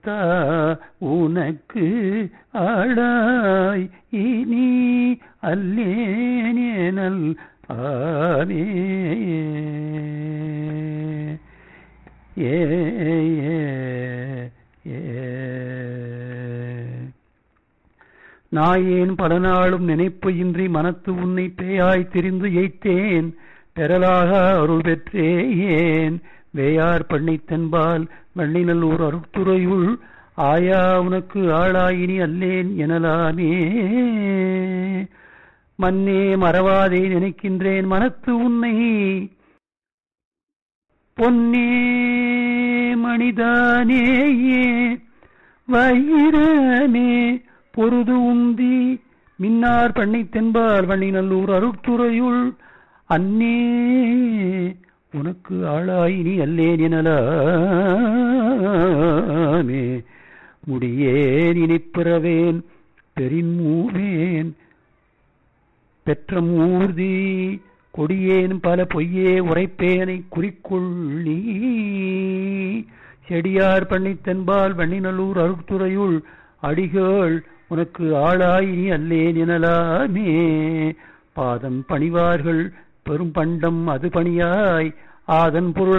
தா உனக்கு ஆளாய் இனி அல்லேனேனல் ஆமே ஏ ஏ, ஏ. நாயேன் பல நாளும் நினைப்பு இன்றி மனத்து உன்னை பேயாய் திரிந்து எய்த்தேன் பெறலாக அருள் பெற்றேன் வேயார் பண்ணை தென்பால் வள்ளிநல்லூர் அருத்துறையுள் ஆயா உனக்கு ஆளாயினி அல்லேன் எனலாமே மன்னே மறவாதே நினைக்கின்றேன் மனத்து உன்னை பொன்னே மணிதானேயே வைரமே பொருது உந்தி மின்னார் பண்ணை தென்பால் வள்ளிநல்லூர் அருட்துறையுள் அன்னே உனக்கு ஆளாய் நீ அல்லேன் எனலாமே முடியேன் இனிப்பிறவேன் பெரின்மூவேன் பெற்ற மூர்தி கொடியேன் பல பொய்யே உரைப்பேனை குறிக்கொள்ளி செடியார் பண்ணி தென்பால் வண்ணிநல்லூர் அருட்துறையுள் அடிகள் உனக்கு ஆளாய் நீ அல்லேன் எனலாமே பாதம் பணிவார்கள் பெரும் பண்டம் அது பணியாய் ஆதன் பொருள்